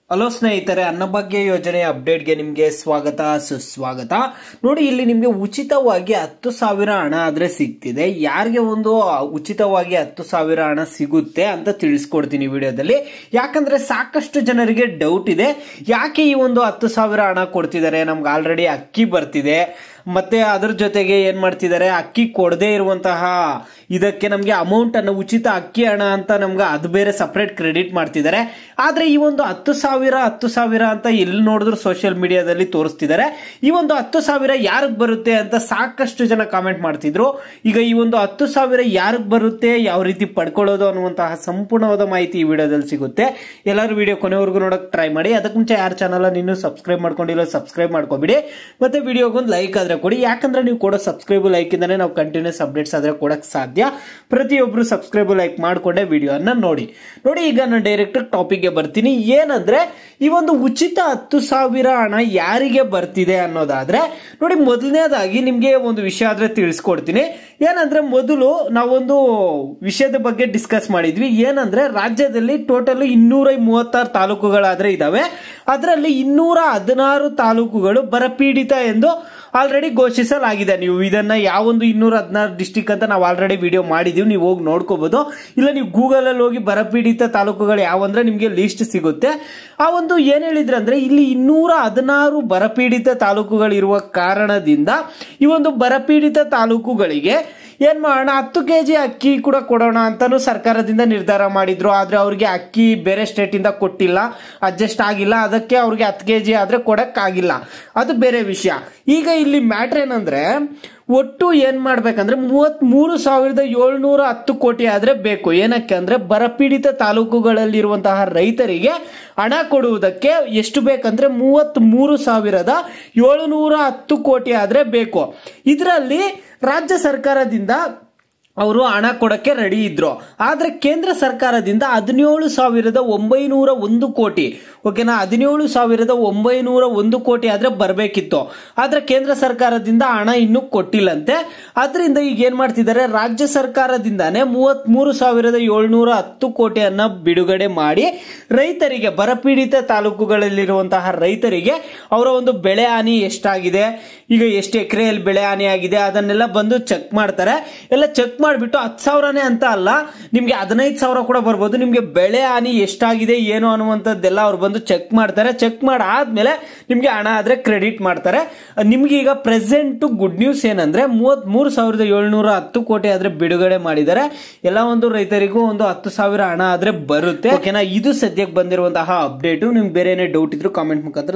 hello ಸ್ನೇಹಿತರೆ ಅನ್ನಭಾಗ್ಯ ಯೋಜನೆ ಅಪ್ಡೇಟ್ಗೆ ನಿಮಗೆ ಸ್ವಾಗತ ಸುಸ್ವಾಗತ ನೋಡಿ ಇಲ್ಲಿ ನಿಮಗೆ ಉಚಿತವಾಗಿ ಹತ್ತು ಸಾವಿರ ಹಣ ಆದ್ರೆ ಸಿಗ್ತಿದೆ ಯಾರಿಗೆ ಒಂದು ಉಚಿತವಾಗಿ ಹತ್ತು ಸಾವಿರ ಹಣ ಸಿಗುತ್ತೆ ಅಂತ ತಿಳಿಸ್ಕೊಡ್ತೀನಿ ವಿಡಿಯೋದಲ್ಲಿ ಯಾಕಂದ್ರೆ ಸಾಕಷ್ಟು ಜನರಿಗೆ ಡೌಟ್ ಇದೆ ಯಾಕೆ ಈ ಒಂದು ಹತ್ತು ಸಾವಿರ ಹಣ ಕೊಡ್ತಿದ್ದಾರೆ ನಮ್ಗೆ ಆಲ್ರೆಡಿ ಅಕ್ಕಿ ಬರ್ತಿದೆ ಮತ್ತೆ ಅದ್ರ ಜೊತೆಗೆ ಏನ್ ಮಾಡ್ತಿದ್ದಾರೆ ಅಕ್ಕಿ ಕೊಡದೇ ಇರುವಂತಹ ಇದಕ್ಕೆ ನಮಗೆ ಅಮೌಂಟ್ ಅನ್ನು ಉಚಿತ ಅಕ್ಕಿ ಹಣ ಅಂತ ನಮ್ಗೆ ಅದು ಬೇರೆ ಸಪರೇಟ್ ಕ್ರೆಡಿಟ್ ಮಾಡ್ತಿದ್ದಾರೆ ಆದ್ರೆ ಈ ಒಂದು ಹತ್ತು ಸಾವಿರ ಹತ್ತು ಸಾವಿರ ಅಂತ ಎಲ್ಲಿ ನೋಡಿದ್ರು ಸೋಷಿಯಲ್ ಮೀಡಿಯಾದಲ್ಲಿ ತೋರಿಸ್ತಿದ್ದಾರೆ ಈ ಒಂದು ಹತ್ತು ಸಾವಿರ ಯಾರಿಗ್ ಬರುತ್ತೆ ಅಂತ ಸಾಕಷ್ಟು ಜನ ಕಾಮೆಂಟ್ ಮಾಡ್ತಿದ್ರು ಈಗ ಈ ಒಂದು ಹತ್ತು ಸಾವಿರ ಯಾರಿಗ್ ಬರುತ್ತೆ ಯಾವ ರೀತಿ ಪಡ್ಕೊಳ್ಳೋದು ಅನ್ನುವಂತಹ ಸಂಪೂರ್ಣವಾದ ಮಾಹಿತಿ ಈ ವಿಡಿಯೋದಲ್ಲಿ ಸಿಗುತ್ತೆ ಎಲ್ಲರೂ ವಿಡಿಯೋ ಕೊನೆವರೆಗೂ ನೋಡಕ್ ಟ್ರೈ ಮಾಡಿ ಅದಕ್ಕೆ ಮುಂಚೆ ಯಾರ ಚಾನಲ್ ಇನ್ನೂ ಸಬ್ಸ್ಕ್ರೈಬ್ ಮಾಡ್ಕೊಂಡಿಲ್ಲ ಸಬ್ಸ್ಕ್ರೈಬ್ ಮಾಡ್ಕೊಬಿಡಿ ಮತ್ತೆ ವಿಡಿಯೋಗೊಂದು ಲೈಕ್ ಆದ್ರೆ ಕೊಡಿ ಯಾಕಂದ್ರೆ ನೀವು ಕೊಡೋ ಸಬ್ಸ್ಕ್ರೈಬ್ ಲೈಕ್ ಇಂದಾನೆ ನಾವು ಕಂಟಿನ್ಯೂಸ್ ಅಪ್ಡೇಟ್ಸ್ ಆದ್ರೆ ಕೊಡಕ್ ಸಾಧ್ಯ ಪ್ರತಿಯೊಬ್ರು ಸಬ್ಸ್ಕ್ರೈಬ್ ಲೈಕ್ ಮಾಡ್ಕೊಂಡೆ ವಿಡಿಯೋನ ನೋಡಿ ನೋಡಿ ಈಗ ನಾನು ಡೈರೆಕ್ಟ್ ಟಾಪಿಕ್ ಗೆ ಬರ್ತೀನಿ ಏನಂದ್ರೆ ಈ ಒಂದು ಉಚಿತ ಹತ್ತು ಸಾವಿರ ಹಣ ಯಾರಿಗೆ ಬರ್ತಿದೆ ಅನ್ನೋದಾದ್ರೆ ನೋಡಿ ಮೊದಲನೇದಾಗಿ ನಿಮ್ಗೆ ಒಂದು ವಿಷಯ ಆದ್ರೆ ತಿಳಿಸ್ಕೊಡ್ತೀನಿ ಏನಂದ್ರೆ ಮೊದಲು ನಾವೊಂದು ವಿಷಯದ ಬಗ್ಗೆ ಡಿಸ್ಕಸ್ ಮಾಡಿದ್ವಿ ಏನಂದ್ರೆ ರಾಜ್ಯದಲ್ಲಿ ಟೋಟಲ್ ಇನ್ನೂರ ಮೂವತ್ತಾರು ತಾಲೂಕುಗಳಾದ್ರೆ ಇದಾವೆ ಅದರಲ್ಲಿ ಇನ್ನೂರ ಹದಿನಾರು ತಾಲೂಕುಗಳು ಬರಪೀಡಿತ ಎಂದು ಆಲ್ರೆಡಿ ಘೋಷಿಸಲಾಗಿದೆ ನೀವು ಇದನ್ನ ಯಾವೊಂದು ಇನ್ನೂರ ಹದಿನಾರು ಡಿಸ್ಟಿಕ್ ಅಂತ ನಾವು ಆಲ್ರೆಡಿ ವಿಡಿಯೋ ಮಾಡಿದೀವಿ ನೀವು ಹೋಗಿ ನೋಡ್ಕೋಬಹುದು ಇಲ್ಲ ನೀವು ಗೂಗಲ್ ಅಲ್ಲಿ ಹೋಗಿ ಬರಪೀಡಿತ ತಾಲೂಕುಗಳು ಯಾವಂದ್ರೆ ನಿಮಗೆ ಲಿಸ್ಟ್ ಸಿಗುತ್ತೆ ಆ ಒಂದು ಏನ್ ಹೇಳಿದ್ರೆ ಅಂದ್ರೆ ಇಲ್ಲಿ ಇನ್ನೂರ ಹದಿನಾರು ಬರಪೀಡಿತ ತಾಲೂಕುಗಳಿರುವ ಕಾರಣದಿಂದ ಈ ಒಂದು ಬರಪೀಡಿತ ತಾಲೂಕುಗಳಿಗೆ ಏನ್ ಮಾಡೋಣ ಹತ್ತು ಕೆ ಜಿ ಅಕ್ಕಿ ಕೂಡ ಕೊಡೋಣ ಅಂತಾನು ಸರ್ಕಾರದಿಂದ ನಿರ್ಧಾರ ಮಾಡಿದ್ರು ಆದ್ರೆ ಅವ್ರಿಗೆ ಅಕ್ಕಿ ಬೇರೆ ಸ್ಟೇಟ್ ಇಂದ ಕೊಟ್ಟಿಲ್ಲ ಅಡ್ಜಸ್ಟ್ ಆಗಿಲ್ಲ ಅದಕ್ಕೆ ಅವ್ರಿಗೆ ಹತ್ತು ಕೆ ಜಿ ಆದ್ರೆ ಕೊಡಕ್ ಆಗಿಲ್ಲ ಅದು ಬೇರೆ ವಿಷಯ ಈಗ ಇಲ್ಲಿ ಮ್ಯಾಟ್ರ್ ಏನಂದ್ರೆ ಒಟ್ಟು ಏನ್ ಮಾಡ್ಬೇಕಂದ್ರೆ ಮೂವತ್ ಮೂರು ಸಾವಿರದ ಏಳ್ನೂರ ಹತ್ತು ಕೋಟಿ ಆದ್ರೆ ಬೇಕು ಏನಕ್ಕೆ ಅಂದ್ರೆ ಬರಪೀಡಿತ ತಾಲೂಕುಗಳಲ್ಲಿರುವಂತಹ ರೈತರಿಗೆ ಹಣ ಕೊಡುವುದಕ್ಕೆ ಎಷ್ಟು ಬೇಕಂದ್ರೆ ಮೂವತ್ತ್ ಮೂರು ಸಾವಿರದ ಏಳುನೂರ ಹತ್ತು ಕೋಟಿ ಆದ್ರೆ ಬೇಕು ಇದರಲ್ಲಿ ರಾಜ್ಯ ಸರ್ಕಾರದಿಂದ ಅವರು ಹಣ ಕೊಡಕ್ಕೆ ರೆಡಿ ಇದ್ರು ಆದ್ರೆ ಕೇಂದ್ರ ಸರ್ಕಾರದಿಂದ ಹದಿನೇಳು ಸಾವಿರದ ಒಂಬೈನೂರ ಒಂದು ಕೋಟಿ ಓಕೆನಾ ಹದಿನೇಳು ಸಾವಿರದ ಒಂಬೈನೂರ ಒಂದು ಕೋಟಿ ಆದ್ರೆ ಬರಬೇಕಿತ್ತು ಆದ್ರೆ ಕೇಂದ್ರ ಸರ್ಕಾರದಿಂದ ಹಣ ಇನ್ನೂ ಕೊಟ್ಟಿಲ್ಲಂತೆ ಅದರಿಂದ ಈಗ ಏನ್ ಮಾಡ್ತಿದ್ದಾರೆ ರಾಜ್ಯ ಸರ್ಕಾರದಿಂದಾನೇ ಮೂವತ್ತ್ ಮೂರು ಸಾವಿರದ ಏಳ್ನೂರ ಹತ್ತು ಕೋಟಿಯನ್ನ ಬಿಡುಗಡೆ ಮಾಡಿ ರೈತರಿಗೆ ಬರಪೀಡಿತ ತಾಲೂಕುಗಳಲ್ಲಿರುವಂತಹ ರೈತರಿಗೆ ಅವರ ಒಂದು ಬೆಳೆ ಹಾನಿ ಎಷ್ಟಾಗಿದೆ ಈಗ ಎಷ್ಟು ಎಕರೆಯಲ್ಲಿ ಬೆಳೆ ಹಾನಿ ಆಗಿದೆ ಅದನ್ನೆಲ್ಲ ಬಂದು ಚೆಕ್ ಮಾಡ್ತಾರೆ ಎಲ್ಲ ಚೆಕ್ ಮಾಡಿಬಿಟ್ಟು ಹತ್ತು ಸಾವಿರನೇ ಅಂತ ಅಲ್ಲ ನಿಮ್ಗೆ ಹದಿನೈದು ಸಾವಿರ ಕೂಡ ಬರ್ಬೋದು ನಿಮ್ಗೆ ಬೆಳೆ ಹಾನಿ ಎಷ್ಟಾಗಿದೆ ಏನು ಅನ್ನುವಂಥದ್ದೆಲ್ಲ ಅವ್ರು ಬಂದು ಚೆಕ್ ಮಾಡ್ತಾರೆ ಚೆಕ್ ಮಾಡಾದ್ಮೇಲೆ ನಿಮ್ಗೆ ಹಣ ಆದ್ರೆ ಕ್ರೆಡಿಟ್ ಮಾಡ್ತಾರೆ ನಿಮ್ಗೆ ಈಗ ಪ್ರೆಸೆಂಟ್ ಗುಡ್ ನ್ಯೂಸ್ ಏನಂದ್ರೆ ಮೂವತ್ ಮೂರು ಸಾವಿರದ ಏಳ್ನೂರ ಹತ್ತು ಕೋಟಿ ಆದ್ರೆ ಬಿಡುಗಡೆ ಮಾಡಿದ್ದಾರೆ ಎಲ್ಲ ಒಂದು ರೈತರಿಗೂ ಒಂದು ಹತ್ತು ಸಾವಿರ ಹಣ ಆದ್ರೆ ಬರುತ್ತೆ ಓಕೆನಾ ಇದು ಸದ್ಯಕ್ಕೆ ಬಂದಿರುವಂತಹ ಅಪ್ಡೇಟು ನಿಮ್ಗೆ ಬೇರೆ ಏನೇ ಡೌಟ್ ಇದ್ರು ಕಾಮೆಂಟ್ ಮುಖಾಂತರ